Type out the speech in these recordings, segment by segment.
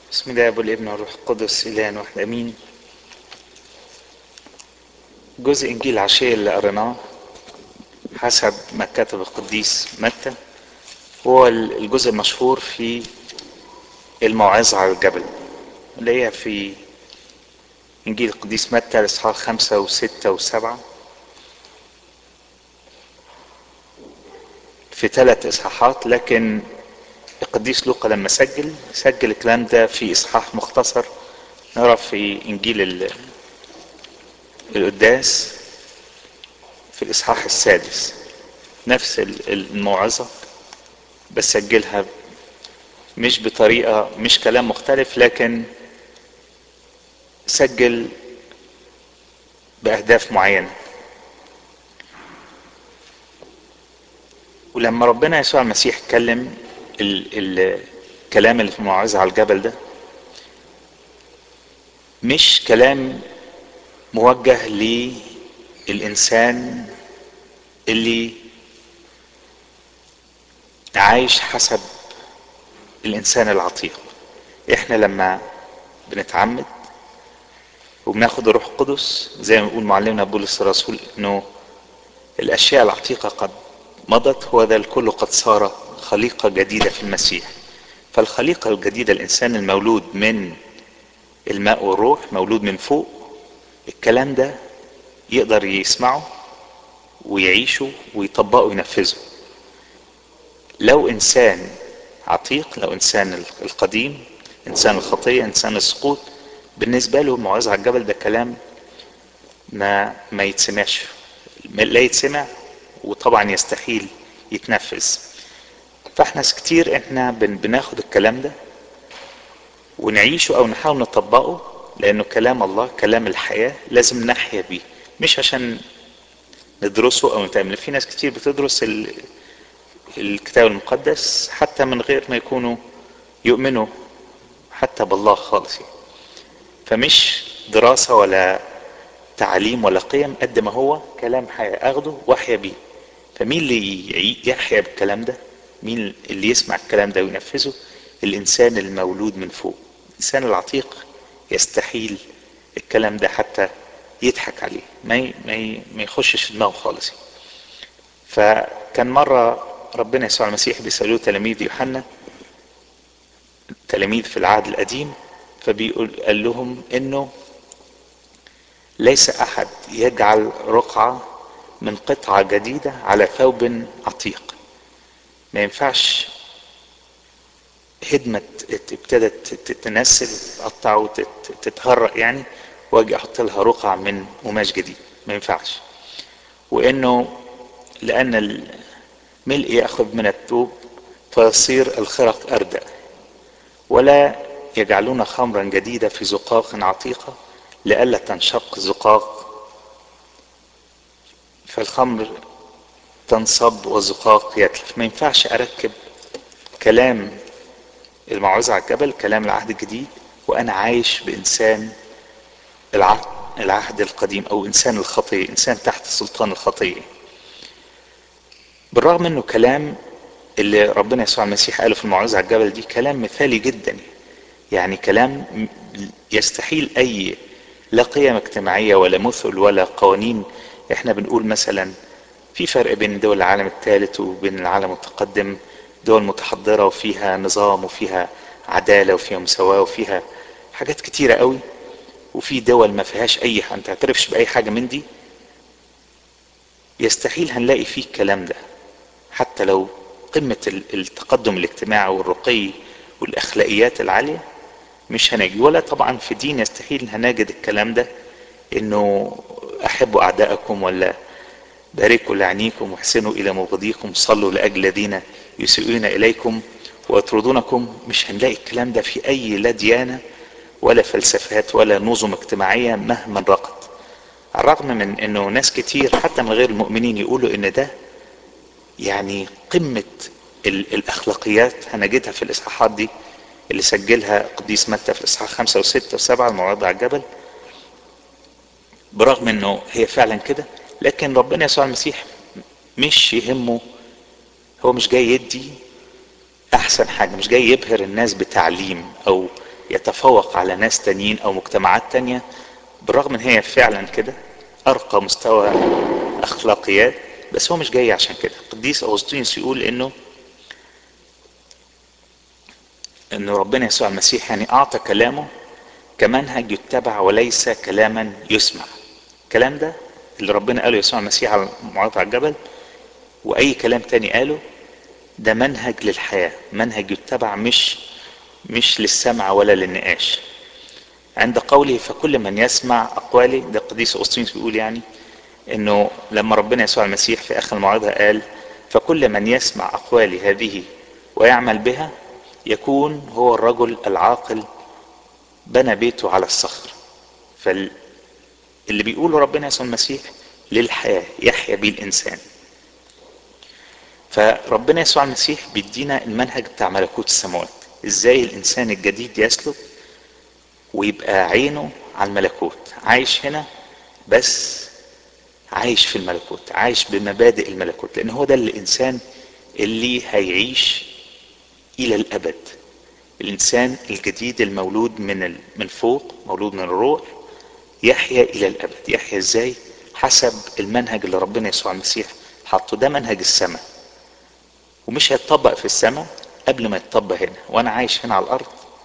بسم الله ابو الابن والروح القدس اله واحد امين جزء انجيل عشية اللي قريناه حسب ما كتب القديس متى هو الجزء المشهور في الموعظة على الجبل اللي هي في انجيل القديس متى الاصحاح خمسة وستة وسبعة في ثلاث اصحاحات لكن القديس لوقا لما سجل سجل الكلام ده في اصحاح مختصر نرى في انجيل القداس في الاصحاح السادس نفس الموعظة بس سجلها مش بطريقة مش كلام مختلف لكن سجل بأهداف معينة ولما ربنا يسوع المسيح اتكلم الكلام اللي في الموعظة على الجبل ده مش كلام موجه للإنسان اللي عايش حسب الإنسان العتيق إحنا لما بنتعمد وبناخد الروح القدس زي ما بيقول معلمنا بولس الرسول إنه الأشياء العتيقة قد مضت هو ذا الكل قد صار خليقة جديدة في المسيح فالخليقة الجديدة الإنسان المولود من الماء والروح مولود من فوق الكلام ده يقدر يسمعه ويعيشه ويطبقه وينفذه لو إنسان عتيق لو إنسان القديم إنسان الخطية إنسان السقوط بالنسبة له الموعظة على الجبل ده كلام ما ما يتسمعش لا يتسمع وطبعا يستحيل يتنفذ فاحنا كتير احنا بناخد الكلام ده ونعيشه او نحاول نطبقه لانه كلام الله كلام الحياة لازم نحيا بيه مش عشان ندرسه او نتعمل في ناس كتير بتدرس الكتاب المقدس حتى من غير ما يكونوا يؤمنوا حتى بالله خالص يعني. فمش دراسة ولا تعليم ولا قيم قد ما هو كلام حياة اخده واحيا بيه فمين اللي يحيا بالكلام ده مين اللي يسمع الكلام ده وينفذه الانسان المولود من فوق الانسان العتيق يستحيل الكلام ده حتى يضحك عليه ما ما ما يخشش في دماغه خالص فكان مره ربنا يسوع المسيح بيسالوه تلاميذ يوحنا تلاميذ في العهد القديم فبيقول قال لهم انه ليس احد يجعل رقعه من قطعه جديده على ثوب عتيق ما ينفعش هدمة ابتدت تتنسل تقطع وتتهرق يعني واجي احط لها رقع من قماش جديد ما ينفعش وانه لان الملء ياخذ من الثوب فيصير الخرق اردأ ولا يجعلون خمرا جديدة في زقاق عتيقة لئلا تنشق زقاق فالخمر تنصب والزقاق يتلف ما ينفعش اركب كلام الموعظة على الجبل كلام العهد الجديد وانا عايش بانسان العهد, العهد القديم او انسان الخطية انسان تحت سلطان الخطية بالرغم انه كلام اللي ربنا يسوع المسيح قاله في الموعظة على الجبل دي كلام مثالي جدا يعني كلام يستحيل اي لا قيم اجتماعية ولا مثل ولا قوانين احنا بنقول مثلا في فرق بين دول العالم الثالث وبين العالم المتقدم دول متحضرة وفيها نظام وفيها عدالة وفيها مساواة وفيها حاجات كتيرة قوي وفي دول ما فيهاش اي ما تعترفش باي حاجة من دي يستحيل هنلاقي فيه الكلام ده حتى لو قمة التقدم الاجتماعي والرقي والاخلاقيات العالية مش هنجي ولا طبعا في دين يستحيل هنجد الكلام ده انه احبوا اعدائكم ولا باركوا لعنيكم واحسنوا الى مبغضيكم صلوا لاجل الذين يسيئون اليكم ويطردونكم مش هنلاقي الكلام ده في اي لا ديانه ولا فلسفات ولا نظم اجتماعيه مهما رقت على الرغم من انه ناس كتير حتى من غير المؤمنين يقولوا ان ده يعني قمه الاخلاقيات هنجدها في الاصحاحات دي اللي سجلها قديس متى في الاصحاح خمسة وستة وسبعة الموعظة على الجبل برغم انه هي فعلا كده لكن ربنا يسوع المسيح مش يهمه هو مش جاي يدي احسن حاجه مش جاي يبهر الناس بتعليم او يتفوق على ناس تانيين او مجتمعات تانية بالرغم ان هي فعلا كده ارقى مستوى اخلاقيات بس هو مش جاي عشان كده القديس اغسطينوس يقول انه انه ربنا يسوع المسيح يعني اعطى كلامه كمنهج يتبع وليس كلاما يسمع الكلام ده اللي ربنا قاله يسوع المسيح على موعظة على الجبل واي كلام تاني قاله ده منهج للحياة منهج يتبع مش مش للسمع ولا للنقاش عند قوله فكل من يسمع اقوالي ده القديس اغسطينوس بيقول يعني انه لما ربنا يسوع المسيح في اخر الموعظة قال فكل من يسمع اقوالي هذه ويعمل بها يكون هو الرجل العاقل بنى بيته على الصخر فاللي بيقوله ربنا يسوع المسيح للحياة يحيا بيه الإنسان فربنا يسوع المسيح بيدينا المنهج بتاع ملكوت السماوات ازاي الإنسان الجديد يسلك ويبقى عينه على الملكوت عايش هنا بس عايش في الملكوت عايش بمبادئ الملكوت لأن هو ده الإنسان اللي هيعيش إلى الأبد الإنسان الجديد المولود من من فوق مولود من الروح يحيا إلى الأبد يحيا إزاي حسب المنهج اللي ربنا يسوع المسيح حطه ده منهج السماء ومش هيتطبق في السماء قبل ما يتطبق هنا وأنا عايش هنا على الأرض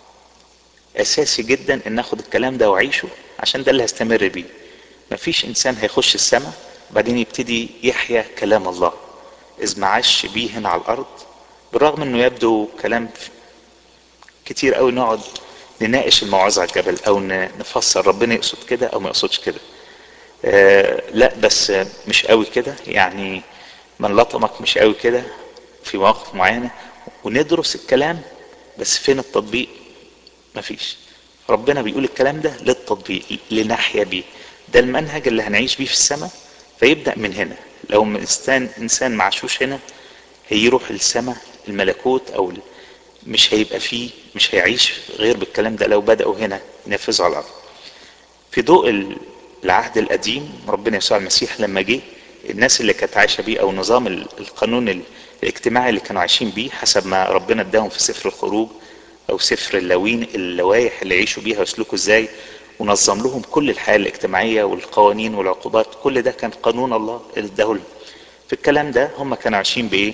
أساسي جدا إن أخد الكلام ده وأعيشه عشان ده اللي هستمر بيه مفيش إنسان هيخش السماء وبعدين يبتدي يحيا كلام الله إذ ما عاش بيه هنا على الأرض بالرغم إنه يبدو كلام كتير قوي نقعد نناقش الموعظة على الجبل او نفسر ربنا يقصد كده او ما يقصدش كده آه لا بس مش قوي كده يعني من لطمك مش قوي كده في مواقف معينة وندرس الكلام بس فين التطبيق مفيش ربنا بيقول الكلام ده للتطبيق لنحيا بيه ده المنهج اللي هنعيش بيه في السماء فيبدأ من هنا لو انسان انسان معشوش هنا هيروح السماء الملكوت او مش هيبقى فيه مش هيعيش غير بالكلام ده لو بدأوا هنا ينفذوا على الأرض في ضوء العهد القديم ربنا يسوع المسيح لما جه الناس اللي كانت عايشة بيه أو نظام القانون الاجتماعي اللي كانوا عايشين بيه حسب ما ربنا اداهم في سفر الخروج أو سفر اللاوين اللوائح اللي يعيشوا بيها ويسلكوا ازاي ونظم لهم كل الحياة الاجتماعية والقوانين والعقوبات كل ده كان قانون الله اللي اداه في الكلام ده هم كانوا عايشين بإيه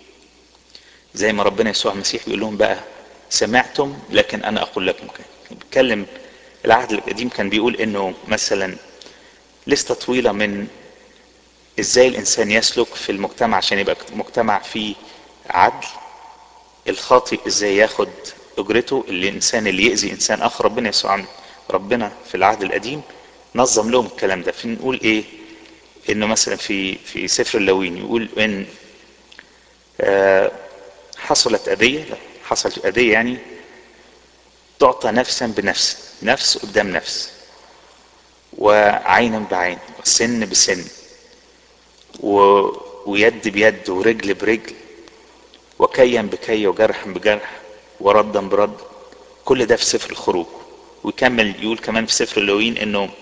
زي ما ربنا يسوع المسيح بيقول لهم بقى سمعتم لكن انا اقول لكم كان بيتكلم العهد القديم كان بيقول انه مثلا لستة طويلة من ازاي الانسان يسلك في المجتمع عشان يبقى مجتمع فيه عدل الخاطئ ازاي ياخد اجرته الانسان اللي يأذي انسان اخر ربنا يسوع ربنا في العهد القديم نظم لهم الكلام ده فنقول ايه انه مثلا في في سفر اللاوين يقول ان آه حصلت أذية حصلت أذية يعني تعطى نفسا بنفس نفس قدام نفس وعين بعين وسن بسن و... ويد بيد ورجل برجل وكيا بكي وجرحا بجرح وردا برد كل ده في سفر الخروج ويكمل يقول كمان في سفر اللوين انه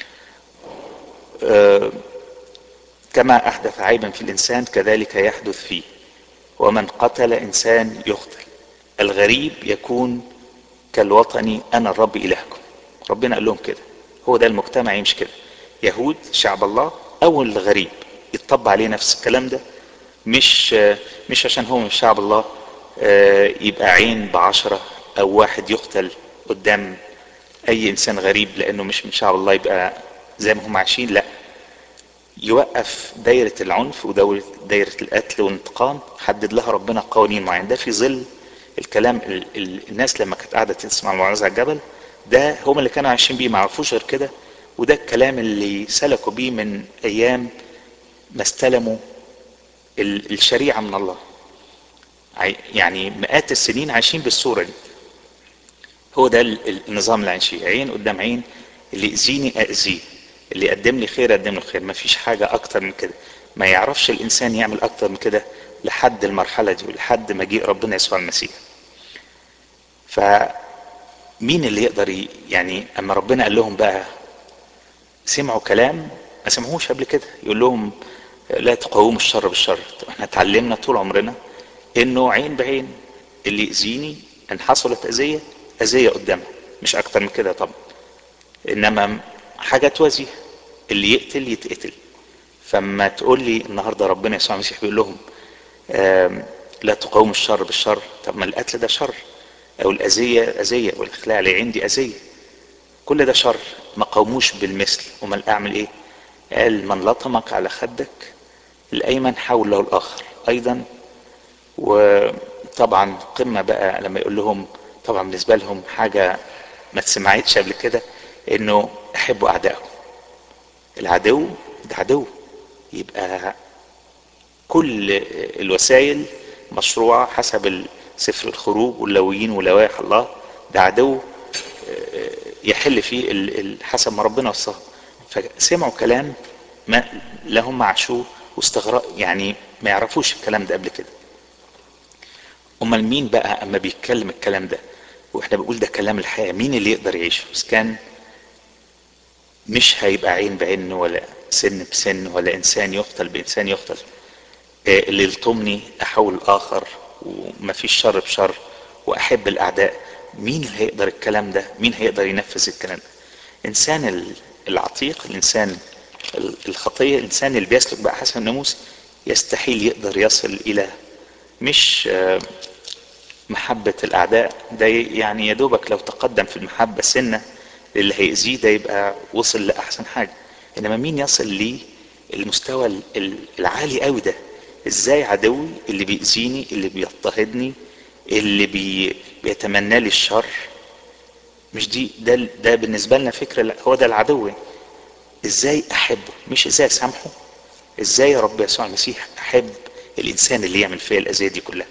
آه كما احدث عيبا في الانسان كذلك يحدث فيه ومن قتل انسان يقتل الغريب يكون كالوطني انا الرب الهكم ربنا قال لهم كده هو ده المجتمع يمشي كده يهود شعب الله او الغريب يتطبق عليه نفس الكلام ده مش مش عشان هو من شعب الله يبقى عين بعشرة او واحد يقتل قدام اي انسان غريب لانه مش من شعب الله يبقى زي ما هم عايشين لا يوقف دايرة العنف ودايرة القتل والانتقام حدد لها ربنا قوانين معينة ده في ظل الكلام ال ال الناس لما كانت قاعدة تسمع الموعظة على الجبل ده هم اللي كانوا عايشين بيه ما عرفوش غير كده وده الكلام اللي سلكوا بيه من ايام ما استلموا ال الشريعة من الله يعني مئات السنين عايشين بالصورة دي هو ده النظام اللي عايشين عين قدام عين اللي يأذيني أأذيه اللي يقدم لي خير يقدم له خير ما فيش حاجة اكتر من كده ما يعرفش الانسان يعمل اكتر من كده لحد المرحلة دي ولحد مجيء ربنا يسوع المسيح فمين اللي يقدر يعني اما ربنا قال لهم بقى سمعوا كلام ما سمعوش قبل كده يقول لهم لا تقاوموا الشر بالشر احنا اتعلمنا طول عمرنا انه عين بعين اللي يأذيني ان حصلت اذية اذية قدامها مش اكتر من كده طبعا انما حاجة توازي اللي يقتل يتقتل فما تقول لي النهارده ربنا يسوع المسيح بيقول لهم لا تقاوم الشر بالشر طب ما القتل ده شر او الاذيه اذيه والاخلاع العين دي اذيه كل ده شر ما قاوموش بالمثل امال اعمل ايه قال من لطمك على خدك الايمن حول له الاخر ايضا وطبعا قمه بقى لما يقول لهم طبعا بالنسبه لهم حاجه ما تسمعتش قبل كده انه احبوا اعدائكم العدو ده عدو يبقى كل الوسائل مشروعة حسب سفر الخروج واللويين ولوائح الله ده عدو يحل فيه حسب ما ربنا وصاه فسمعوا كلام ما لهم عاشوه واستغرق يعني ما يعرفوش الكلام ده قبل كده امال مين بقى اما بيتكلم الكلام ده واحنا بنقول ده كلام الحياه مين اللي يقدر يعيشه بس كان مش هيبقى عين بعين ولا سن بسن ولا انسان يقتل بانسان يقتل اللي يلطمني احول الاخر ومفيش شر بشر واحب الاعداء مين اللي هيقدر الكلام ده مين هيقدر ينفذ الكلام ده انسان العتيق الانسان الخطيه الانسان اللي بيسلك بقى حسب الناموس يستحيل يقدر يصل الى مش محبة الأعداء ده يعني يا دوبك لو تقدم في المحبة سنة اللي هيأذيه ده يبقى وصل لأحسن حاجة إنما مين يصل ليه المستوى العالي قوي ده ازاي عدوي اللي بيأذيني اللي بيضطهدني اللي بي بيتمنى لي الشر مش دي ده ده بالنسبة لنا فكرة لا هو ده العدو ازاي احبه مش ازاي اسامحه ازاي يا رب يسوع المسيح احب الانسان اللي يعمل فيا الاذية دي كلها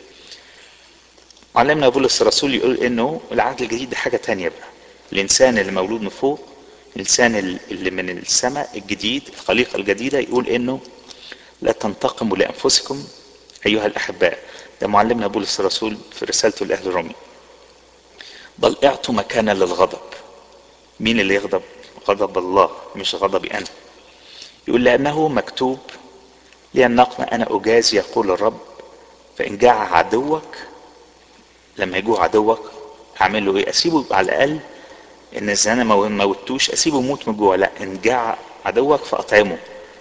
علمنا بولس الرسول يقول انه العهد الجديد ده حاجة تانية بقى الانسان اللي مولود من فوق الانسان اللي من السماء الجديد الخليقة الجديدة يقول انه لا تنتقموا لانفسكم ايها الاحباء ده معلمنا بولس الرسول في رسالته لاهل رومي بل اعطوا مكانا للغضب مين اللي يغضب غضب الله مش غضبي انا يقول لانه مكتوب لي النقمة انا اجازي يقول الرب فان جاع عدوك لما يجوع عدوك اعمل له ايه اسيبه يبقى على الاقل ان اذا انا ما موتوش اسيبه يموت من الجوع لا ان جاع عدوك فاطعمه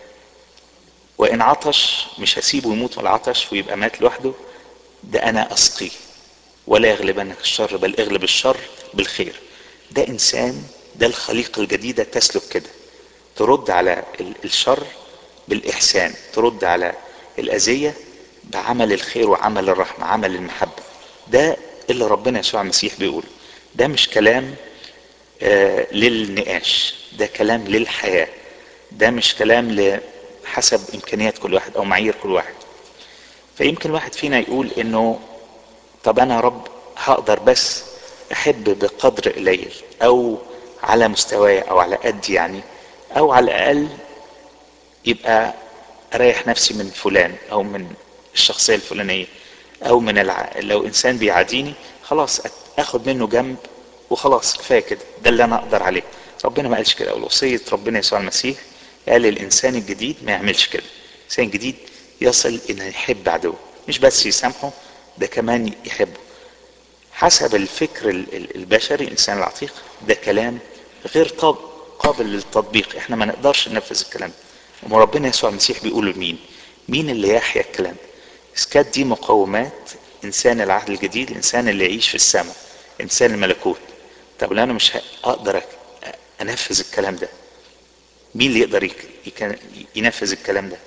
وان عطش مش هسيبه يموت من العطش ويبقى مات لوحده ده انا اسقيه ولا يغلبنك الشر بل اغلب الشر بالخير ده انسان ده الخليقه الجديده تسلك كده ترد على الشر بالاحسان ترد على الاذيه بعمل الخير وعمل الرحمه عمل المحبه ده اللي ربنا يسوع المسيح بيقول ده مش كلام آه للنقاش ده كلام للحياه ده مش كلام حسب امكانيات كل واحد او معايير كل واحد فيمكن الواحد فينا يقول انه طب انا يا رب هقدر بس احب بقدر قليل او على مستواي او على قد يعني او على الاقل يبقى اريح نفسي من فلان او من الشخصيه الفلانيه او من الع... لو انسان بيعاديني خلاص اخد منه جنب وخلاص كفايه كده ده اللي انا اقدر عليه ربنا ما قالش كده او وصيه ربنا يسوع المسيح قال الانسان الجديد ما يعملش كده الانسان الجديد يصل انه يحب عدوه مش بس يسامحه ده كمان يحبه حسب الفكر البشري الانسان العتيق ده كلام غير طاب قابل للتطبيق احنا ما نقدرش ننفذ الكلام اما ربنا يسوع المسيح بيقول لمين مين اللي يحيا الكلام اذا كانت دي مقومات انسان العهد الجديد الانسان اللي يعيش في السماء انسان الملكوت طب لو انا مش اقدر انفذ الكلام ده مين اللي يقدر ينفذ الكلام ده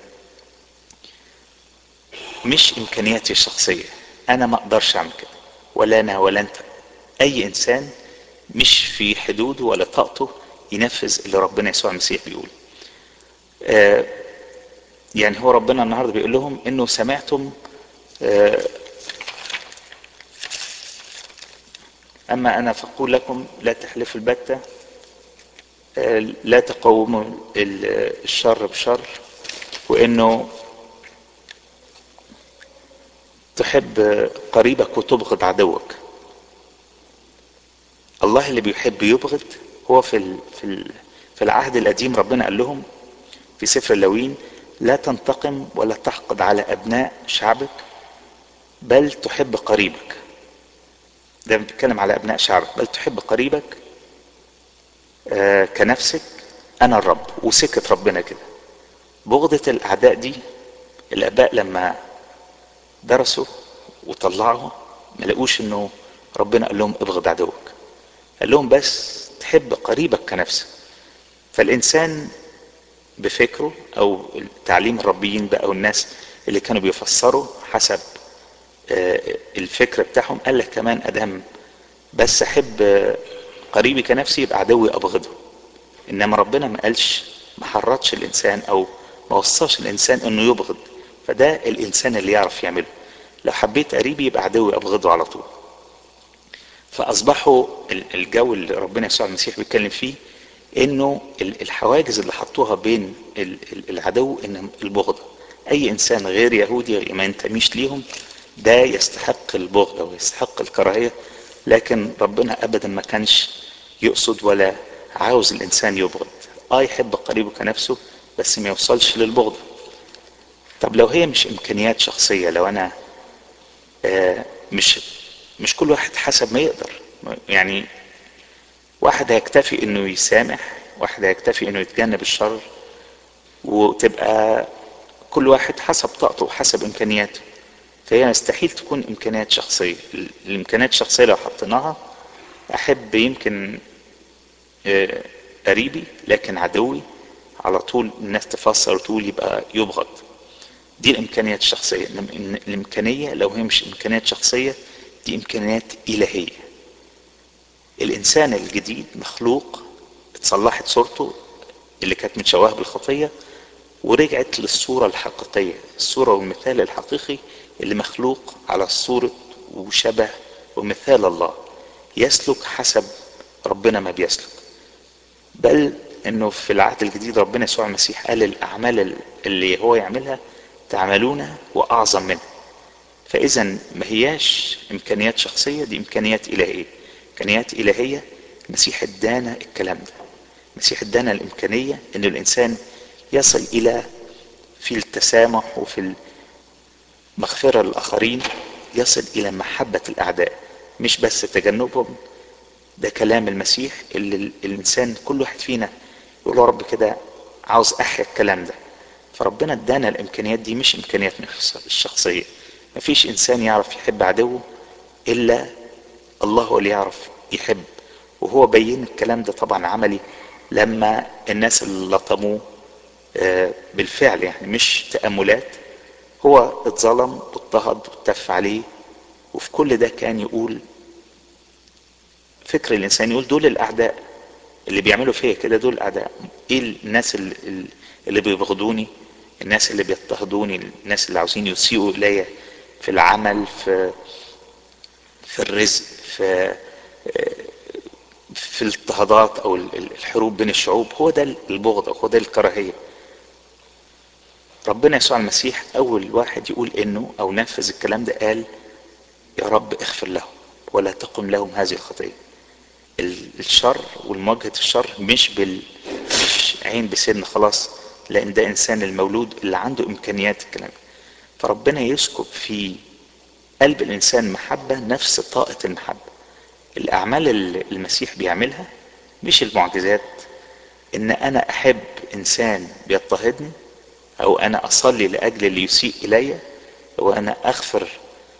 مش امكانياتي الشخصيه انا ما اقدرش اعمل كده ولا انا ولا انت اي انسان مش في حدوده ولا طاقته ينفذ اللي ربنا يسوع المسيح بيقول آه يعني هو ربنا النهارده بيقول لهم انه سمعتم آه اما انا فاقول لكم لا تحلفوا البتة آه لا تقوموا الشر بشر وانه تحب قريبك وتبغض عدوك الله اللي بيحب يبغض هو في ال في ال في العهد القديم ربنا قال لهم في سفر اللوين لا تنتقم ولا تحقد على ابناء شعبك بل تحب قريبك ده بيتكلم على ابناء شعبك بل تحب قريبك آه كنفسك انا الرب وسكت ربنا كده بغضة الاعداء دي الاباء لما درسوا وطلعوا ما لقوش انه ربنا قال لهم ابغض عدوك قال لهم بس تحب قريبك كنفسك فالانسان بفكره او تعليم الربيين بقى والناس اللي كانوا بيفسروا حسب الفكر بتاعهم قال لك كمان ادم بس احب قريبي كنفسي يبقى عدوي ابغضه انما ربنا ما قالش ما حرضش الانسان او ما وصاش الانسان انه يبغض فده الانسان اللي يعرف يعمله لو حبيت قريبي يبقى عدوي ابغضه على طول فاصبحوا الجو اللي ربنا يسوع المسيح بيتكلم فيه انه الحواجز اللي حطوها بين العدو ان البغضه اي انسان غير يهودي ما ينتميش ليهم ده يستحق البغضه ويستحق الكراهيه لكن ربنا ابدا ما كانش يقصد ولا عاوز الانسان يبغض اه يحب قريبه كنفسه بس ما يوصلش للبغضه طب لو هي مش امكانيات شخصيه لو انا آه مش مش كل واحد حسب ما يقدر يعني واحد هيكتفي انه يسامح واحد هيكتفي انه يتجنب الشر وتبقى كل واحد حسب طاقته وحسب امكانياته فهي مستحيل تكون امكانيات شخصيه الامكانيات الشخصيه لو حطيناها احب يمكن قريبي لكن عدوي على طول الناس تفسر وتقول يبقى يبغض دي الامكانيات الشخصيه الامكانيه لو هي مش امكانيات شخصيه دي امكانيات الهيه الانسان الجديد مخلوق اتصلحت صورته اللي كانت متشوهه بالخطيه ورجعت للصوره الحقيقيه الصوره والمثال الحقيقي اللي مخلوق على صوره وشبه ومثال الله يسلك حسب ربنا ما بيسلك بل انه في العهد الجديد ربنا يسوع المسيح قال الاعمال اللي هو يعملها تعملون واعظم منها فاذا ما هياش امكانيات شخصيه دي امكانيات الهيه امكانيات الهيه المسيح ادانا الكلام ده المسيح ادانا الامكانيه ان الانسان يصل الى في التسامح وفي المغفره للاخرين يصل الى محبه الاعداء مش بس تجنبهم ده كلام المسيح اللي الانسان كل واحد فينا يقول يا رب كده عاوز احيا الكلام ده فربنا ادانا الامكانيات دي مش امكانيات الشخصيه مفيش انسان يعرف يحب عدوه الا الله هو اللي يعرف يحب وهو بين الكلام ده طبعا عملي لما الناس اللي لطموه بالفعل يعني مش تأملات هو اتظلم واضطهد واتف عليه وفي كل ده كان يقول فكر الانسان يقول دول الاعداء اللي بيعملوا فيا كده دول الاعداء ايه الناس اللي, اللي بيبغضوني الناس اللي بيضطهدوني الناس اللي عاوزين يسيئوا الي في العمل في في الرزق في في الاضطهادات او الحروب بين الشعوب هو ده البغض هو ده الكراهيه ربنا يسوع المسيح اول واحد يقول انه او نفذ الكلام ده قال يا رب اغفر لهم ولا تقم لهم هذه الخطيه الشر والمواجهه الشر مش بال مش عين بسن خلاص لان ده انسان المولود اللي عنده امكانيات الكلام فربنا يسكب في قلب الانسان محبه نفس طاقه المحبه الاعمال اللي المسيح بيعملها مش المعجزات ان انا احب انسان بيضطهدني او انا اصلي لاجل اللي يسيء الي وانا اغفر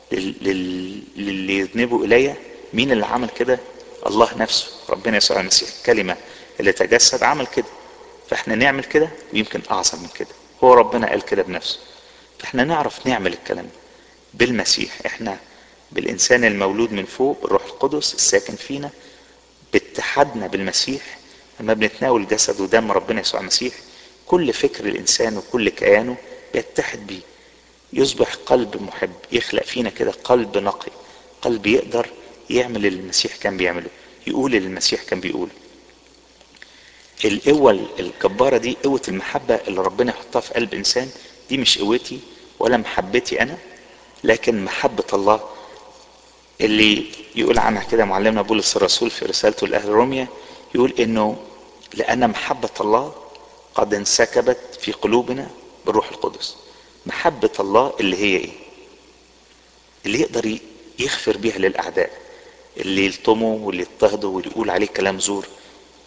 للي يذنبوا الي مين اللي عمل كده الله نفسه ربنا يسوع المسيح الكلمه اللي تجسد عمل كده فاحنا نعمل كده ويمكن اعظم من كده هو ربنا قال كده بنفسه فاحنا نعرف نعمل الكلام ده بالمسيح احنا بالانسان المولود من فوق بالروح القدس الساكن فينا باتحادنا بالمسيح لما بنتناول جسد ودم ربنا يسوع المسيح كل فكر الانسان وكل كيانه بيتحد بيه يصبح قلب محب يخلق فينا كده قلب نقي قلب يقدر يعمل اللي المسيح كان بيعمله يقول اللي المسيح كان بيقوله القوة الجبارة دي قوة المحبة اللي ربنا يحطها في قلب إنسان دي مش قوتي ولا محبتي أنا لكن محبة الله اللي يقول عنها كده معلمنا بولس الرسول في رسالته لأهل روميا يقول إنه لأن محبة الله قد انسكبت في قلوبنا بالروح القدس محبة الله اللي هي إيه؟ اللي يقدر يغفر بيها للأعداء اللي يلطموا واللي يضطهدوا واللي يقول عليه كلام زور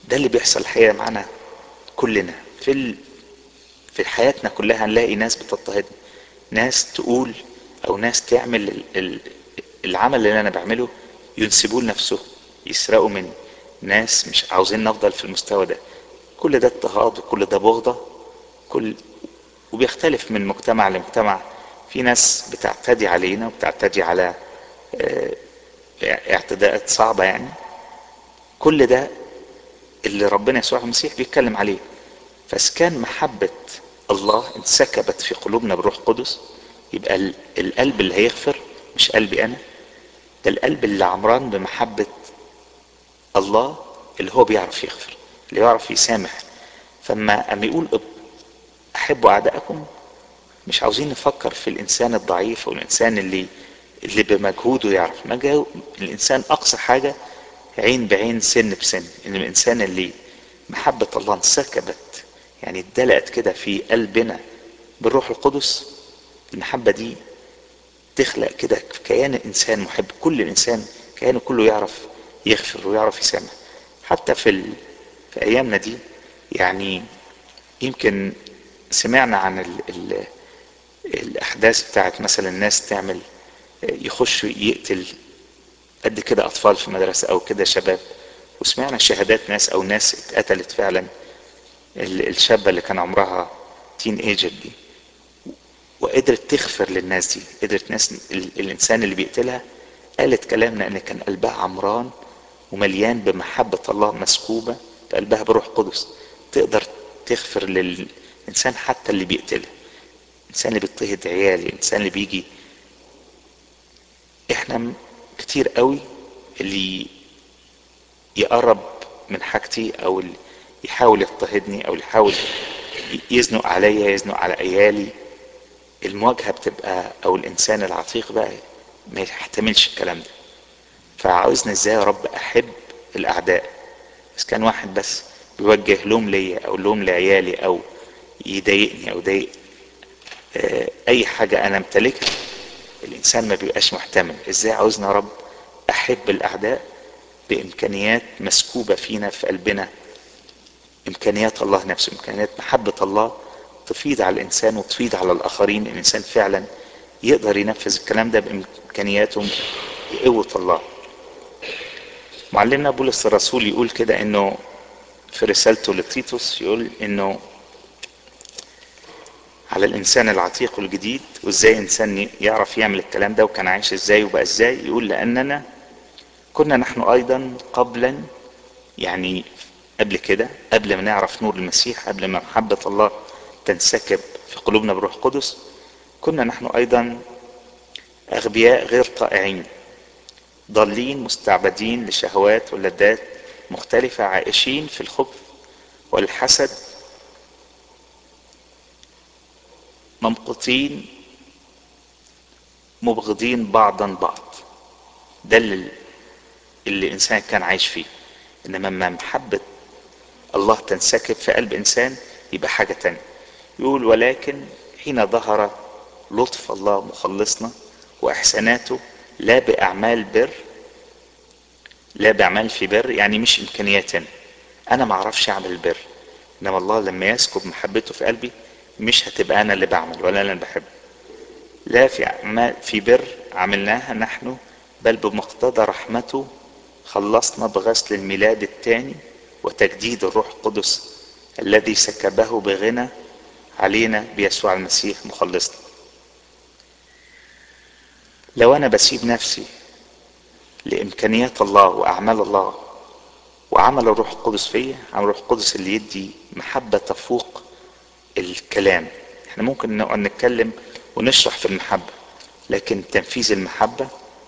ده اللي بيحصل الحقيقة معانا كلنا في ال... في حياتنا كلها هنلاقي ناس بتضطهد ناس تقول او ناس تعمل ال... ال... العمل اللي انا بعمله ينسبوه لنفسه يسرقوا مني ناس مش عاوزين نفضل في المستوى ده كل ده اضطهاد وكل ده بغضة كل وبيختلف من مجتمع لمجتمع في ناس بتعتدي علينا وبتعتدي على اه اعتداءات صعبة يعني كل ده اللي ربنا يسوع المسيح بيتكلم عليه فاسكان محبة الله انسكبت في قلوبنا بالروح القدس يبقى القلب اللي هيغفر مش قلبي انا ده القلب اللي عمران بمحبة الله اللي هو بيعرف يغفر اللي يعرف يسامح فما اما يقول احبوا اعدائكم مش عاوزين نفكر في الانسان الضعيف او الانسان اللي اللي بمجهوده يعرف مجهود الانسان اقصى حاجة عين بعين سن بسن ان الانسان اللي محبة الله انسكبت يعني اتدلقت كده في قلبنا بالروح القدس المحبة دي تخلق كده كيان انسان محب كل انسان كيانه كله يعرف يغفر ويعرف يسامح حتى في ال... في ايامنا دي يعني يمكن سمعنا عن ال... ال... الاحداث بتاعت مثلا الناس تعمل يخش يقتل قد كده اطفال في مدرسة او كده شباب وسمعنا شهادات ناس او ناس اتقتلت فعلا الشابة اللي كان عمرها تين ايجر دي وقدرت تغفر للناس دي قدرت ناس الانسان اللي بيقتلها قالت كلامنا ان كان قلبها عمران ومليان بمحبة الله مسكوبة في قلبها بروح قدس تقدر تغفر للإنسان حتى اللي بيقتلها الإنسان اللي بيضطهد عيالي الإنسان اللي بيجي إحنا كتير قوي اللي يقرب من حاجتي أو اللي يحاول يضطهدني أو يحاول يزنق عليا يزنق على عيالي المواجهة بتبقى أو الإنسان العتيق بقى ما يحتملش الكلام ده فعاوزني ازاي يا رب احب الاعداء بس كان واحد بس بيوجه لوم ليا او لوم لعيالي او يضايقني او يضايق اي حاجة انا امتلكها الانسان ما بيبقاش محتمل ازاي عاوزنا يا رب احب الاعداء بامكانيات مسكوبة فينا في قلبنا امكانيات الله نفسه امكانيات محبة الله تفيض على الانسان وتفيض على الاخرين الانسان فعلا يقدر ينفذ الكلام ده بامكانياته بقوة الله معلمنا بولس الرسول يقول كده انه في رسالته لتيتوس يقول انه على الانسان العتيق والجديد وازاي انسان يعرف يعمل الكلام ده وكان عايش ازاي وبقى ازاي يقول لاننا كنا نحن ايضا قبلا يعني قبل كده قبل ما نعرف نور المسيح قبل ما محبة الله تنسكب في قلوبنا بروح قدس كنا نحن ايضا اغبياء غير طائعين ضالين مستعبدين لشهوات ولذات مختلفة عائشين في الخبث والحسد ممقوتين مبغضين بعضا بعض ده اللي, اللي الانسان كان عايش فيه انما لما محبة الله تنسكب في قلب انسان يبقى حاجة تانية يقول ولكن حين ظهر لطف الله مخلصنا واحساناته لا باعمال بر لا باعمال في بر يعني مش امكانياتنا انا ما اعرفش اعمل البر انما الله لما يسكب محبته في قلبي مش هتبقى انا اللي بعمل ولا انا اللي بحب لا في أعمال في بر عملناها نحن بل بمقتضى رحمته خلصنا بغسل الميلاد الثاني وتجديد الروح القدس الذي سكبه بغنى علينا بيسوع المسيح مخلصنا لو انا بسيب نفسي لامكانيات الله واعمال الله وعمل الروح القدس فيا عمل الروح القدس اللي يدي محبة تفوق الكلام احنا ممكن نقعد نتكلم ونشرح في المحبة لكن تنفيذ المحبة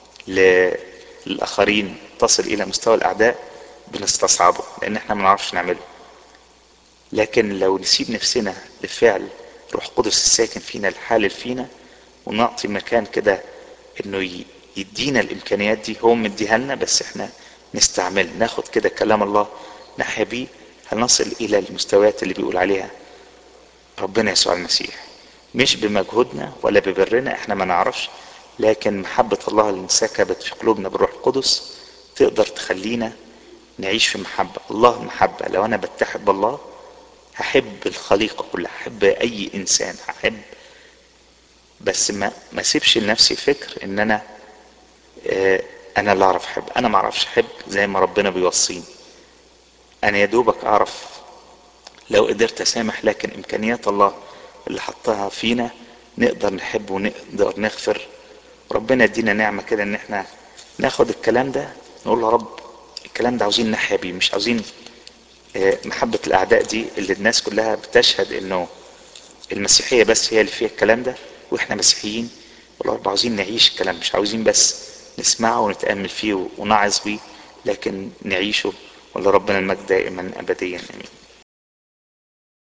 للآخرين تصل إلى مستوى الأعداء بنستصعبه لأن احنا ما نعرفش نعمله لكن لو نسيب نفسنا لفعل روح قدس الساكن فينا الحالل فينا ونعطي مكان كده انه يدينا الامكانيات دي هو مديها لنا بس احنا نستعمل ناخد كده كلام الله نحيا بيه هنصل الى المستويات اللي بيقول عليها ربنا يسوع المسيح مش بمجهودنا ولا ببرنا احنا ما نعرفش لكن محبة الله اللي انسكبت في قلوبنا بالروح القدس تقدر تخلينا نعيش في محبة الله محبة لو انا بتحد بالله هحب الخليقة كلها هحب اي انسان هحب بس ما ما سيبش لنفسي فكر ان انا آه انا اللي اعرف احب انا ما اعرفش احب زي ما ربنا بيوصيني انا يا دوبك اعرف لو قدرت اسامح لكن امكانيات الله اللي حطها فينا نقدر نحب ونقدر نغفر ربنا يدينا نعمة كده ان احنا ناخد الكلام ده نقول له رب الكلام ده عاوزين نحيا بيه مش عاوزين محبة الاعداء دي اللي الناس كلها بتشهد انه المسيحية بس هي اللي فيها الكلام ده واحنا مسيحيين والله رب عاوزين نعيش الكلام مش عاوزين بس نسمعه ونتأمل فيه ونعظ بيه لكن نعيشه ولربنا المجد دائما ابديا امين